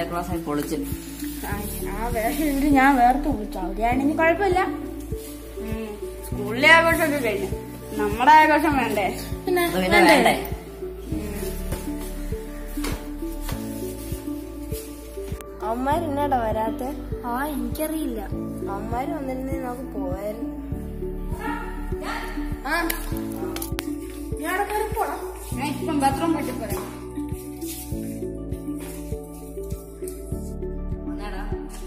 Class ആയി പൊളിച്ച് ആ, ആ വേഷം ഇട്ട് ഞാൻ വേർത്ത് വിളിച്ചു അവിടെയാണെങ്കിൽ കുഴപ്പമില്ല ഉം, സ്കൂളിലെ ആഘോഷമൊക്കെ കഴിഞ്ഞു നമ്മുടെ ആഘോഷം വേണ്ടേ പിന്നെ അത് പിന്നെ വേണ്ടേ അവന്മാർ ഇന്നടാ വരാത്ത ആ എനിക്കറിയില്ല അവന്മാര് വന്നിരുന്നേ നമുക്ക് പോവായിരുന്നു ആ ഞാൻ പോണം ഞാൻ ഇപ്പം ബാത്റൂം പോയിട്ട് പോരാം വന്നേടാ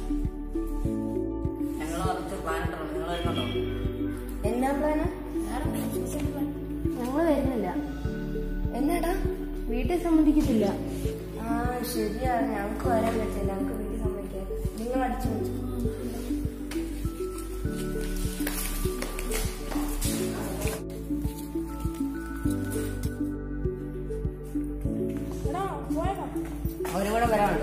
ഞങ്ങൾ കുറച്ച് പ്ലാൻ ഇട്ടോ നിങ്ങൾ വരുന്നുണ്ടോ എന്നാ പ്ലാന് ഞങ്ങൾ വരുന്നില്ല എന്നാടാ വീട്ടിൽ സമ്മതിക്കത്തില്ല ആ ശരിയാണ് ഞങ്ങൾക്ക് വരാൻ പറ്റില്ല ഞങ്ങൾക്ക് വീട്ടിൽ സമ്മതിക്കാം നിങ്ങൾ അടിച്ചു വെച്ചു അവരും കൂടെ വരാനുണ്ട്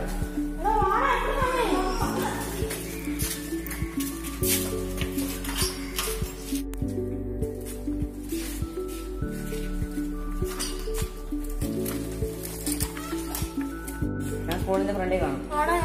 ഞാൻ സ്കൂളിന്റെ ഫ്രണ്ടിൽ കാണും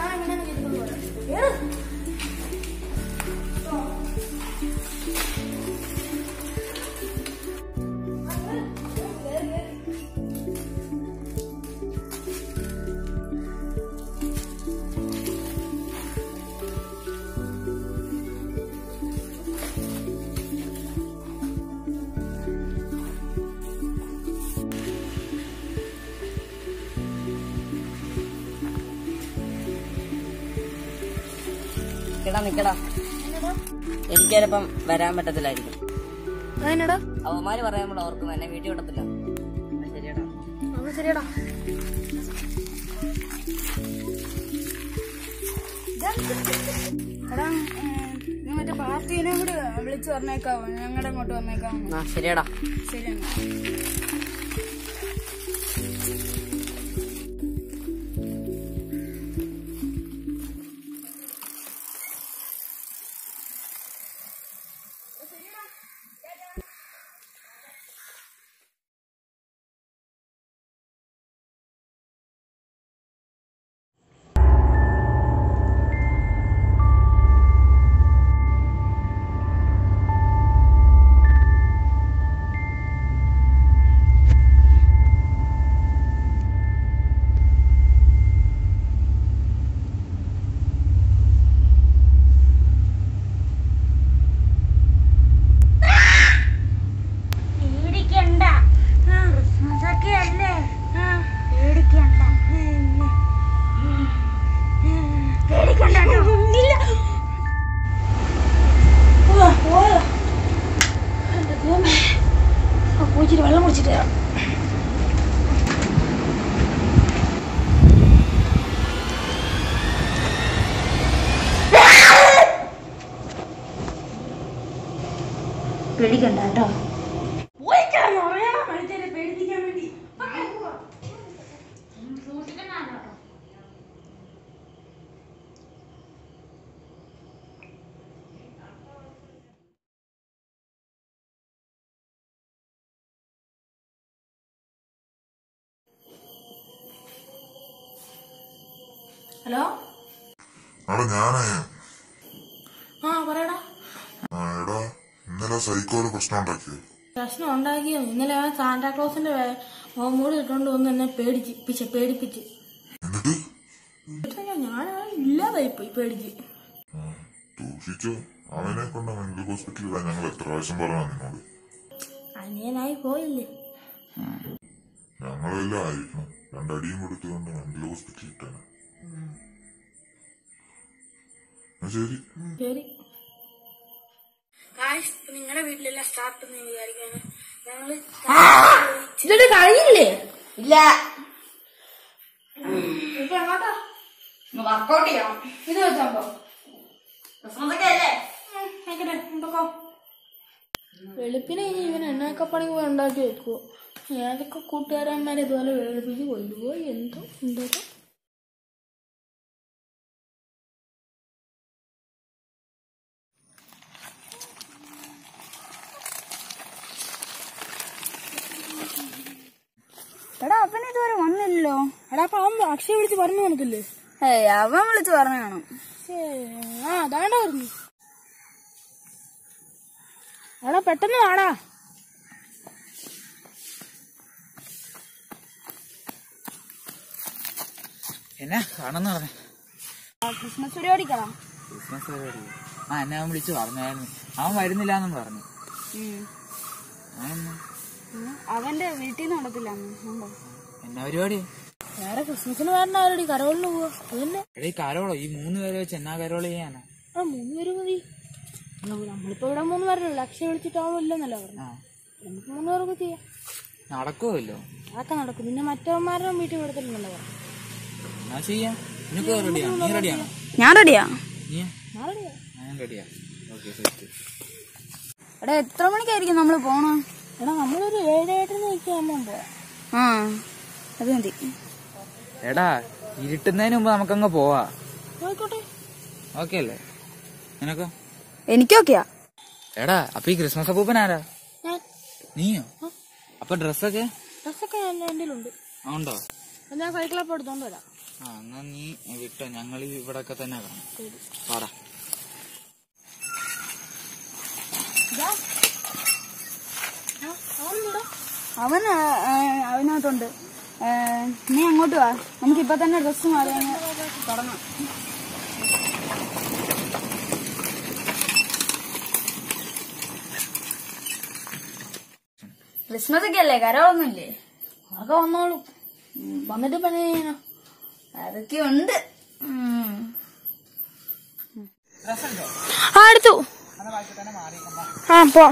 നിക്കടാ നിക്കടാ എനിക്ക് ചിലപ്പം വരാൻ പറ്റത്തില്ലായിരിക്കും അതിനടാ അവന്മാര് പറയുമ്പോൾ ഓർക്കും എന്നെ വീട്ടിൽ വിടത്തില്ല ആ, ശരിയെടാ അത് ശരിയടാ എടാ നീ മറ്റേ പാർട്ടീനെ കൂടി വിളിച്ചു പറഞ്ഞേക്കാവോ ഞങ്ങളുടെ അങ്ങോട്ട് വന്നേക്കാവോ ആ ശരിയെടാ ശരിയാണ് പേടിക്കണ്ട ക്രിസ്മസ് ഒക്കെ അല്ലേ പേടിക്കണ്ട പേടിക്കണ്ട പോയിച്ചിട്ട് വെള്ളം കുടിച്ചിട്ട് വരാം പേടിക്കണ്ട കേട്ടോ ഹലോ എടാ ഞാനേ ആ പറയടാ ആ, എടാ ഇന്നലെ സൈക്കോല് പ്രശ്നം ഉണ്ടാക്കിയോ പ്രശ്നം ഉണ്ടാക്കിയോ ഇന്നലെ അവൻ സാന്റാക്ലോസിന്റെ മോമൂട് ഇട്ടുകൊണ്ട് വന്ന് എന്നെ പേടിച്ച് പിച്ച പേടിപ്പിച്ച് എന്നിട്ട് എന്നിട്ട് ഞാൻ ഇല്ലാതായി പോയി പേടിച്ച് ആ, സൂക്ഷിച്ചോ അവനെ കൊണ്ട് മെന്റൽ ഹോസ്പിറ്റലിൽ ഇടാൻ ഞങ്ങൾ എത്ര പ്രാവശ്യം പറഞ്ഞാ നിന്നോട് അനിയനായി പോയില്ലേ ഞങ്ങളെല്ലാം ആയിരിക്കണം രണ്ടടിയും കൊടുത്തുകൊണ്ട് മെന്റൽ ഹോസ്പിറ്റലിൽ ഇട്ടാണ് എന്നാ ശരി ശരി നിങ്ങളുടെ വീട്ടിലെല്ലാം സ്റ്റാർട്ട് വിചാരിക്കാണ് ഞങ്ങള് ഇതൊക്കെ കഴിഞ്ഞില്ലേ ഇല്ല ഇപ്പൊ എങ്ങോട്ടാ വർക്കൗട്ട് ചെയ്യണം ഇത് വെച്ചോ ക്രിസ്മസ് ഒക്കെ അല്ലേ ആയിക്കോട്ടെ ഉണ്ടോ വെളുപ്പിനെ ഇനി ഇവൻ എന്നൊക്കെ പണി പോയി ഉണ്ടാക്കി വെക്കുവോ ഏതൊക്കെ കൂട്ടുകാരന്മാരെ ഇതുപോലെ വെളുപ്പിച്ച് കൊല്ലുവോ എന്തോ എന്തോ എടാ അവൻ ഇതുവരെ വന്നില്ലല്ലോ എടാ അപ്പൊ അവൻ അക്ഷയ വിളിച്ച് പറഞ്ഞു വന്നിട്ടില്ലേ ഏയ് അവൻ വിളിച്ചു പറഞ്ഞാണ് ഏ, ആ അതാണ്ട പറഞ്ഞു എടാ പെട്ടെന്ന് വാടാ എന്നാ കാണുന്ന പറഞ്ഞ ക്രിസ്മസ് പരിപാടിക്കണം ക്രിസ്മസ് പരിപാടി ആ എന്നെ അവൻ വിളിച്ചു പറഞ്ഞായിരുന്നു അവൻ വരുന്നില്ലാന്നും പറഞ്ഞു അവൻ അവന്റെ വീട്ടിൽ നിന്ന് നടത്തില്ല എന്നാ പരിപാടി വേറെ ക്രിസ്മസിന് വരണ ആരോടി കരോളിന് പോവാ അതന്നെ എടേ ഈ കരോളോ ഈ മൂന്ന് പേരെ വെച്ച് എന്നാ കരോൾ ചെയ്യാനാ ആ മൂന്ന് പേര് മതി നമ്മ- നമ്മളിപ്പോ ഇവിടെ മൂന്ന് പേരല്ലോ ലക്ഷ്യം വിളിച്ചിട്ടാവില്ലെന്നല്ല പറഞ്ഞു ആ നമുക്ക് മൂന്ന് പേർക്ക് ചെയ്യാം നടക്കുമല്ലോ അതൊക്കെ നടക്കും പിന്നെ മറ്റവന്മാരുടെ വീട്ടിൽ കൊടുത്തിട്ടുണ്ടല്ലോ പറഞ്ഞു എന്നാ ചെയ്യാം നിനക്ക് റെഡിയാണോ നീ റെഡിയാണോ ഞാൻ റെഡിയാ നീ നാളെയാ ഞാൻ റെഡിയാ ഓക്കെ സെറ്റ് എടാ എത്ര മണിക്കായിരിക്കും നമ്മള് പോണ എടാ നമ്മളൊരു ഏഴ് ഏഴര നിൽക്കാൻ പോവാ ആ അത് മതി എടാ ഇരുട്ടുന്നതിന് മുമ്പ് നമുക്കങ്ങ് പോവാ ആയിക്കോട്ടെ ഓക്കെ അല്ലേ നിനക്കോ എനിക്കൊക്കെയാ എടാ അപ്പൊ ഈ ക്രിസ്മസ് അപ്പൂപ്പൻ ആരാ ഞാൻ നീയോ അപ്പൊ ഡ്രസ്സൊക്കെ ഡ്രസ്സൊക്കെ എൻ്റെ ഉണ്ടിലുണ്ട് ആ, ഉണ്ടോ അത് ഞാൻ സൈക്കിളപ്പോൾ എടുത്തോണ്ട് വരാം ആ എന്നാ നീ വിട്ടോ ഞങ്ങൾ ഇവിടൊക്കെ തന്നെ കാണാം പാടാ അവൻ ആ, ആ, അവനകത്തുണ്ട് ഏ, നീ അങ്ങോട്ട് വാ നമുക്ക് ഇപ്പൊ തന്നെ ഡ്രസ്സ് മാറി അങ്ങ് തുടങ്ങാം ക്രിസ്മസ് ഒക്കെ അല്ലേ കരമൊന്നുമില്ലേ അതൊക്കെ വന്നോളൂ വന്നിട്ട് പിന്നെ ചെയ്യാനോ അതൊക്കെ ഉണ്ട് ഉം. ആ എടുത്തു ആ പോ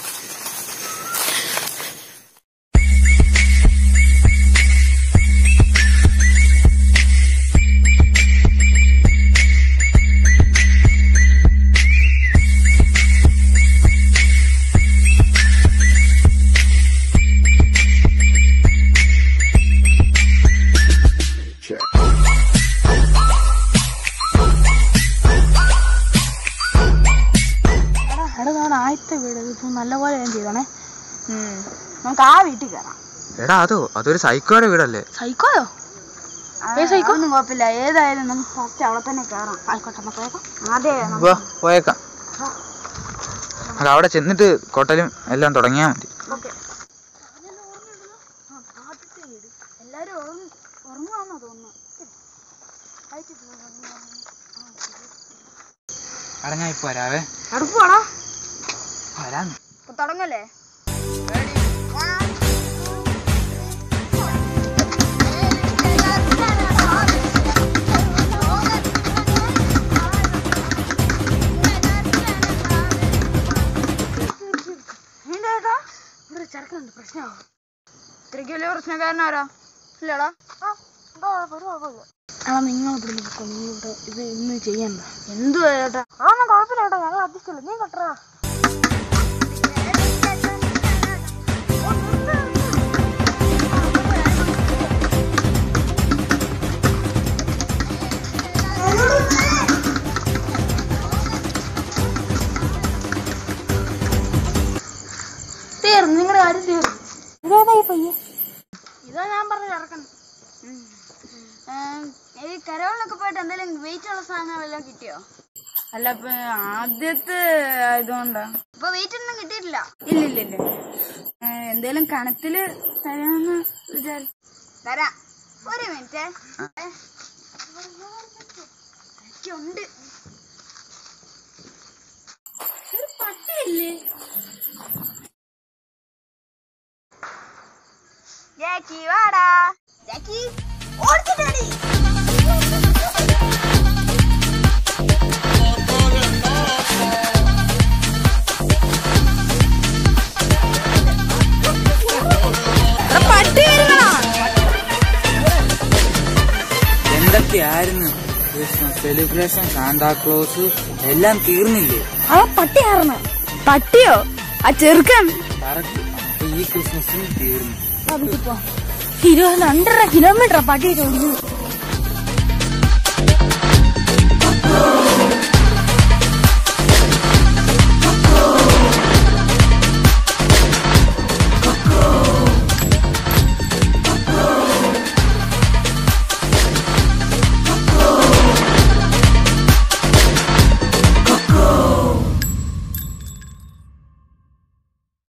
എടാ ഞാൻ ആദ്യത്തെ വീട് ഇത് നല്ലപോലെ ഞാൻ ചെയ്തോണേ ഉം. നമുക്ക് ആ വീട്ടിൽ കയറാം എടാ അതോ അതൊരു സൈക്കോയുടെ വീടല്ലേ സൈക്കോയോ ഒന്നും കുഴപ്പമില്ല ഏതായാലും നമുക്ക് ഫസ്റ്റ് അവിടെ തന്നെ കയറാം ആയിക്കോട്ടെ നമുക്ക് വേഗം. ആദ്യം നമുക്ക് വാ പോയേക്കാം നമുക്ക് അവിടെ ചെന്നിട്ട് കൊട്ടലും എല്ലാം തുടങ്ങിയാ മതി എല്ലാരും ഉറങ്ങ ഉറങ്ങുവാന്നോ തോന്നുന്നു എടാ ഞാൻ ഇപ്പൊ വരാവേ അടുപ്പാടാ വരാന്ന് ഇപ്പൊ തുടങ്ങല്ലേ ചെറുക്കുന്നുണ്ട് പ്രശ്നമാവും ഇത്രയ്ക്ക് വലിയ പ്രശ്നക്കാരനാരാ ഇല്ലടാ എടാ നിങ്ങൾ ഇവിടെ നിൽക്കോ നിങ്ങൾ ഇവിടെ ഇത് ഇന്ന് ചെയ്യണ്ട എന്തുവാ ചേട്ടാ അതൊന്നും കുഴപ്പമില്ല കേട്ടോ ഞങ്ങൾ അഡ്ജസ്റ്റ് നീ കട്ടറാ തീർന്നു നിങ്ങളുടെ കാര്യം തീർന്നു ഇതേതായി പയ്യെ ഇതാ ഞാൻ പറഞ്ഞ ഇറക്കണം ഈ കരകളിലൊക്കെ പോയിട്ട് എന്തെങ്കിലും വെയിറ്റ് ഉള്ള സാധനം വല്ലതും കിട്ടിയോ അല്ല ഇപ്പൊ ആദ്യത്തെ ഇതുകൊണ്ടാ ഇപ്പൊ വെയിറ്റ് ഒന്നും കിട്ടിയിട്ടില്ല ഇല്ല ഇല്ല ഇല്ല എന്തേലും കണത്തില് തരാമെന്ന് വിചാരിച്ചു തരാം ഒരു മിനിറ്റ് ഉണ്ട് ഒരു പട്ടിയല്ലേ ജാക്കി വാടാ ജാക്കി ഓടിച്ചിട്ടടി പട്ടി വരുന്നോ എന്തൊക്കെയായിരുന്നു ക്രിസ്മസ് സെലിബ്രേഷൻ സാന്താക്ലോസ് എല്ലാം തീർന്നില്ലേ ആ പട്ടി ആർന്ന പട്ടിയോ ആ ചെറുക്കൻ കറക്റ്റ് അപ്പൊ ഈ ക്രിസ്മസും തീർന്നു ഇരുപത് രണ്ടര കിലോമീറ്റർ പട്ടിയിട്ട് ഓടിക്കുന്നത്